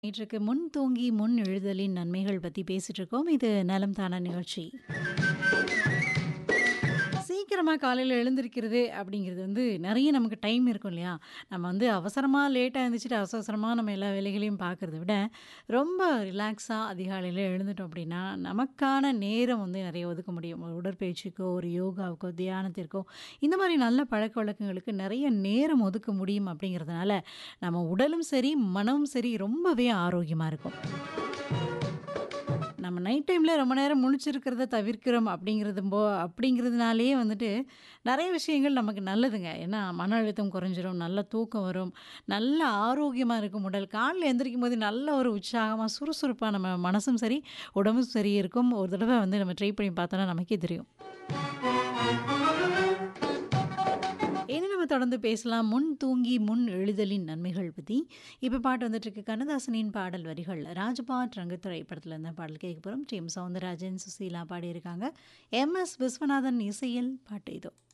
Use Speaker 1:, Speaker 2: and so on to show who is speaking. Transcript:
Speaker 1: நேற்றுக்கு முன் தூங்கி முன் எழுதலின் நன்மைகள் பத்தி பேசிட்டு இருக்கோம். இது நலம் தானா நிகழ்ச்சி. சீக்கிரமா காலையில எழுந்திரிக்கிறது அப்படிங்கிறது வந்து நெறைய நமக்கு டைம் இருக்கும் இல்லையா? நம்ம வந்து அவசரமா லேட்டா எந்திரிச்சுட்டு அவசர அவசரமா நம்ம எல்லா வேலைகளையும் பார்க்கறத விட, ரொம்ப ரிலாக்ஸா அதிகாலையில எழுந்துட்டோம் அப்படின்னா, நமக்கான நேரம் வந்து நெறைய ஒதுக்க முடியும். ஒரு உடற்பயிற்சிக்கோ, ஒரு யோகாவுக்கோ, தியானத்திற்கோ இந்த மாரி நல்ல பழக்கவழக்கங்களுக்கு நெறைய நேரம் ஒதுக்க முடியும் அப்படிங்கிறதுனால, நம்ம உடலும் சரி, மனமும் சரி ரொம்பவே ஆரோக்கியமா இருக்கும். நம்ம நைட் டைம்ல ரொம்ப நேரம் முழிச்சிருக்கிறத தவிர்க்கிறோம் அப்படிங்கிறது போ அப்படிங்கிறதுனாலேயே வந்துட்டு நெறைய விஷயங்கள் நமக்கு நல்லதுங்க. ஏன்னா மன அழுத்தம் குறைஞ்சிரும், நல்ல தூக்கம் வரும், நல்ல ஆரோக்கியமா இருக்கும் உடல். காலைல எந்திரிக்கும்போது நல்ல ஒரு உற்சாகமா, சுறுசுறுப்பா நம்ம மனசும் சரி, உடம்பும் சரி இருக்கும். ஒரு தடவ வந்து நம்ம ட்ரை பண்ணி பார்த்தோம்னா நமக்கே தெரியும். இனி நம்ம தொடர்ந்து பேசலாம். முன் தூங்கி முன் எழுதலின் நன்மைகள் பத்தி. இப்ப பாட்டு வந்துட்டுருக்கு. கண்ணதாசனின் பாடல் வரிகள். ராஜபாட் ரங்கத்துறை படத்துல இருந்த பாடல் கேட்க போறோம். டி. எம். சௌந்தரராஜன், சுசீலா பாடியிருக்காங்க. எம். எஸ். விஸ்வநாதன் இசையில் பாட்டு இதோ.